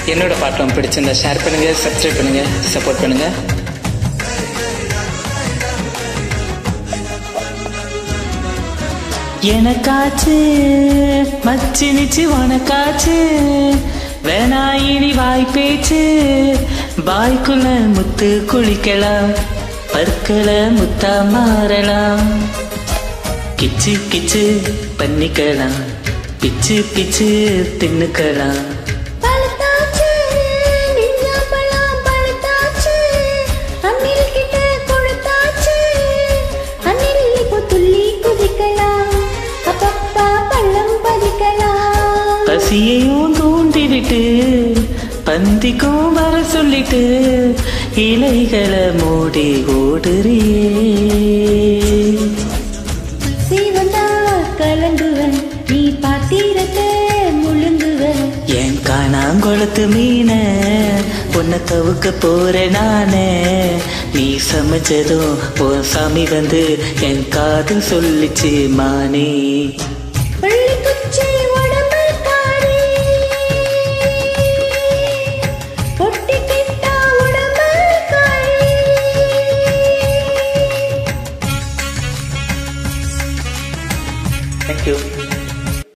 என்னோட பாட்டம் பிடிச்சிருந்தா ஷேர் பண்ணுங்க சப்ஸ்கிரைப் பண்ணுங்க சப்போர்ட் பண்ணுங்க எனக்காச்சு மச்சி நிச்சு உனக்காச்சு வேணா இனி வாய் பேச்சு வாய்க்குள்ள முத்து குளிக்கலாம் பற்கள முத்தா மாறலாம் கிச்சு கிச்சு பண்ணிக்கலாம் பிச்சு பிச்சு தின்னுக்கலாம் பழுத்தாச்சு நிஞ்சாம்பழம் பழுத்தாச்சு அண்ணில் கிட்ட கொடுத்தாச்சு அண்ணில் இப்போ துள்ளி குதிக்கலாம் அப்பப்பா பள்ளம் பதிக்கலாம் பசியையும் தூண்டிவிட்டு பந்திக்கும் வர சொல்லிட்டு இலைகளை மூடி ஓடுறியே சீவந்தா கலங்குவன் நீ பாத்திரத்தை முழுங்குவன் என் காணாங்குளத்து மீன உன்னை தவுக்க போற நானே நீ சமைச்சதும் உன் சாமி வந்து என் காது சொல்லிச்சு மானே